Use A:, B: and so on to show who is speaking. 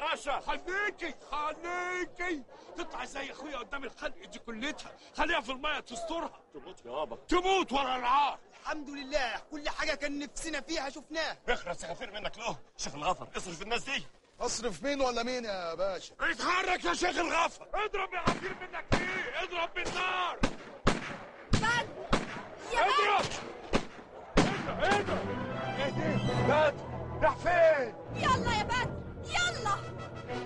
A: باشا
B: خليكي خليكي تطلع زي اخويا قدام الخلق دي كلتها خليها في الميه تسترها
A: تموت يابا
B: تموت ورا العار
C: الحمد لله كل حاجة كان نفسنا فيها شفناها
A: اخرس يا غفير منك له شيخ الغفر اصرف الناس دي
D: اصرف مين ولا مين يا باشا
B: اتحرك يا شيخ الغفر اضرب يا غفير منك ايه اضرب بالنار
E: بدر يا
B: اضرب اضرب اضرب ايه دي بدر راح فين
E: يلا يا بدر